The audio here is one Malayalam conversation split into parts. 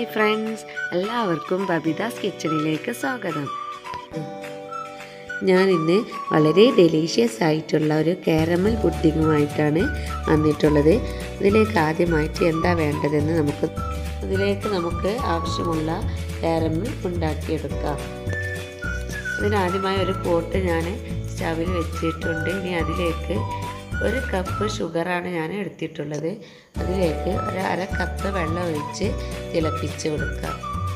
ഹായ് ഫ്രണ്ട്സ് എല്ലാവർക്കും ബബിതാസ് കിച്ചണിലേക്ക് സ്വാഗതം ഞാൻ ഇന്ന് വളരെ ഡെലീഷ്യസ് ആയിട്ടുള്ള ഒരു കാരമൽ പുഡിങ്ങുമായിട്ടാണ് വന്നിട്ടുള്ളത് ഇതിലേക്ക് ആദ്യമായിട്ട് എന്താ വേണ്ടതെന്ന് നമുക്ക് ഇതിലേക്ക് നമുക്ക് ആവശ്യമുള്ള കാരമൽ ഉണ്ടാക്കിയെടുക്കാം ഇതിനാദ്യമായി ഒരു പോട്ട് ഞാൻ സ്റ്റവിൽ വെച്ചിട്ടുണ്ട് ഇനി അതിലേക്ക് ഒരു കപ്പ് ഷുഗറാണ് ഞാൻ എടുത്തിട്ടുള്ളത് അതിലേക്ക് ഒരു അര കപ്പ് വെള്ളം ഒഴിച്ച് തിളപ്പിച്ച് കൊടുക്കാം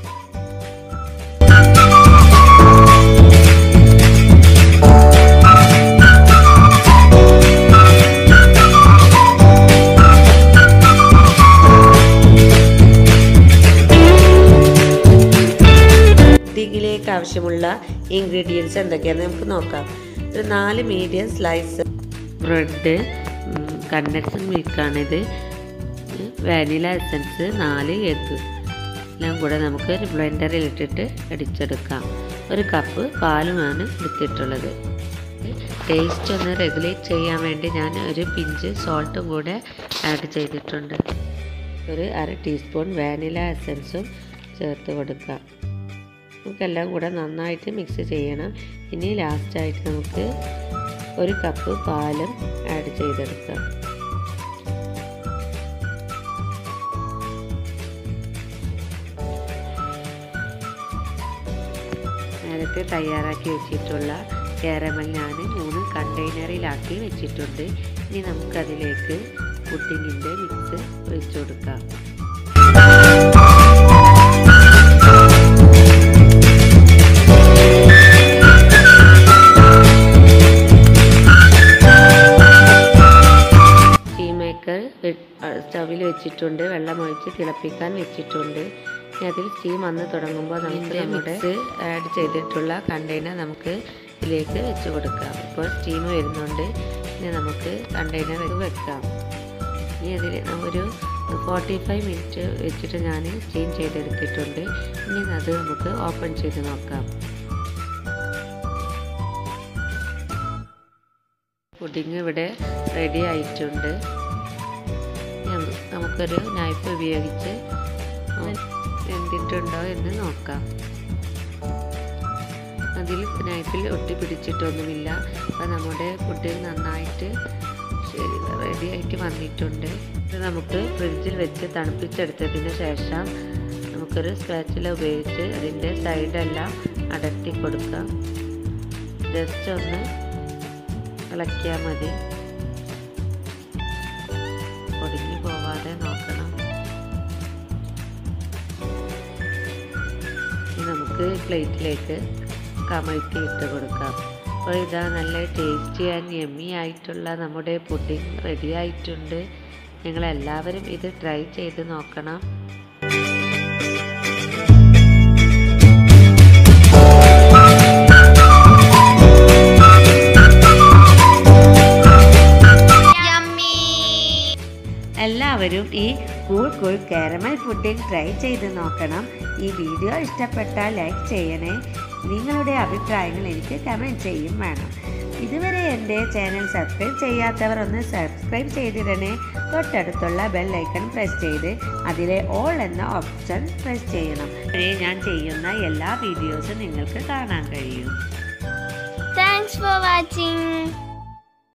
പുഡിങ്ങിലേക്ക് ആവശ്യമുള്ള ഇൻഗ്രീഡിയൻസ് എന്തൊക്കെയാണെന്ന് നമുക്ക് നോക്കാം ഒരു നാല് മീഡിയം സ്ലൈസ് ബ്രെഡ് കണ്ടൻസ് മിൽക്കാണിത് വാനില എസൻസ് നാല് എഗ്ഗ് എല്ലാം കൂടെ നമുക്ക് ഒരു ബ്ലെൻഡറിൽ ഇട്ടിട്ട് അടിച്ചെടുക്കാം ഒരു കപ്പ് പാലുമാണ് എടുത്തിട്ടുള്ളത് ടേസ്റ്റ് ഒന്ന് റെഗുലേറ്റ് ചെയ്യാൻ വേണ്ടി ഞാൻ ഒരു പിഞ്ച് സോൾട്ടും കൂടെ ആഡ് ചെയ്തിട്ടുണ്ട് ഒരു അര ടീസ്പൂൺ വാനില എസൻസും ചേർത്ത് കൊടുക്കാം നമുക്കെല്ലാം കൂടെ നന്നായിട്ട് മിക്സ് ചെയ്യണം ഇനി ലാസ്റ്റായിട്ട് നമുക്ക് ഒരു കപ്പ് പാലും ആഡ് ചെയ്തെടുക്കാം നേരത്തെ തയ്യാറാക്കി വെച്ചിട്ടുള്ള കാരമൽ ഞാൻ മൂന്ന് കണ്ടെയ്നറിലാക്കി വെച്ചിട്ടുണ്ട് ഇനി നമുക്കതിലേക്ക് പുഡിങ്ങിൻ്റെ മിക്സ് ഒഴിച്ചു കൊടുക്കാം ടീ മേക്കർ സ്റ്റവിൽ വെച്ചിട്ടുണ്ട് വെള്ളം ഒഴിച്ച് തിളപ്പിക്കാൻ വെച്ചിട്ടുണ്ട് ഇനി അതിൽ സ്റ്റീം വന്ന് തുടങ്ങുമ്പോൾ നമുക്ക് നമ്മുടെ ആഡ് ചെയ്തിട്ടുള്ള കണ്ടെയ്നർ നമുക്ക് ഇതിലേക്ക് വെച്ച് കൊടുക്കാം ഇപ്പോൾ സ്റ്റീം വരുന്നുണ്ട് ഇനി നമുക്ക് കണ്ടെയ്നർ വെക്കാം ഇനി അതിൽ ഒരു ഫോർട്ടി ഫൈവ് മിനിറ്റ് വെച്ചിട്ട് ഞാൻ സ്റ്റീം ചെയ്തെടുത്തിട്ടുണ്ട് ഇനി അത് നമുക്ക് ഓപ്പൺ ചെയ്ത് നോക്കാം പുഡിങ് ഇവിടെ റെഡി ആയിട്ടുണ്ട് നമുക്കൊരു നൈഫ് ഉപയോഗിച്ച് വെന്തിട്ടുണ്ടോ എന്ന് നോക്കാം അതിൽ നൈഫിൽ ഒട്ടി പിടിച്ചിട്ടൊന്നുമില്ല അപ്പോൾ നമ്മുടെ പുഡിങ് നന്നായിട്ട് ശരി റെഡി ആയിട്ട് വന്നിട്ടുണ്ട് ഇത് നമുക്ക് ഫ്രിഡ്ജിൽ വെച്ച് തണുപ്പിച്ചെടുത്തതിന് ശേഷം നമുക്കൊരു സ്ക്രാച്ചില ഉപയോഗിച്ച് അതിൻ്റെ സൈഡെല്ലാം അടർത്തി കൊടുക്കാം ജസ്റ്റ് ഒന്ന് ഇളക്കിയാൽ മതി ഒടുങ്ങി പോവാതെ നോക്കണം ഇനി നമുക്ക് പ്ലേറ്റിലേക്ക് കമഴ്ത്തി ഇട്ട് കൊടുക്കാം അപ്പോൾ ഇതാ നല്ല ടേസ്റ്റി ആൻഡ് യമ്മി ആയിട്ടുള്ള നമ്മുടെ പുഡിംഗ് റെഡി ആയിട്ടുണ്ട് നിങ്ങളെല്ലാവരും ഇത് ട്രൈ ചെയ്ത് നോക്കണം എല്ലാവരും ഈ cool cool caramel pudding try ചെയ്ത് നോക്കണം ഈ വീഡിയോ ഇഷ്ടപ്പെട്ടാൽ ലൈക്ക് ചെയ്യണേ നിങ്ങളുടെ അഭിപ്രായങ്ങൾ എനിക്ക് കമൻറ്റ് ചെയ്യും വേണം ഇതുവരെ എൻ്റെ ചാനൽ സബ്സ്ക്രൈബ് ചെയ്യാത്തവർ ഒന്ന് സബ്സ്ക്രൈബ് ചെയ്തിടണേ തൊട്ടടുത്തുള്ള ബെൽ ഐക്കൺ പ്രസ് ചെയ്ത് അതിലെ ഓൾ എന്ന ഓപ്ഷൻ പ്രസ് ചെയ്യണം വഴി ഞാൻ ചെയ്യുന്ന എല്ലാ വീഡിയോസും നിങ്ങൾക്ക് കാണാൻ കഴിയും Thanks for watching.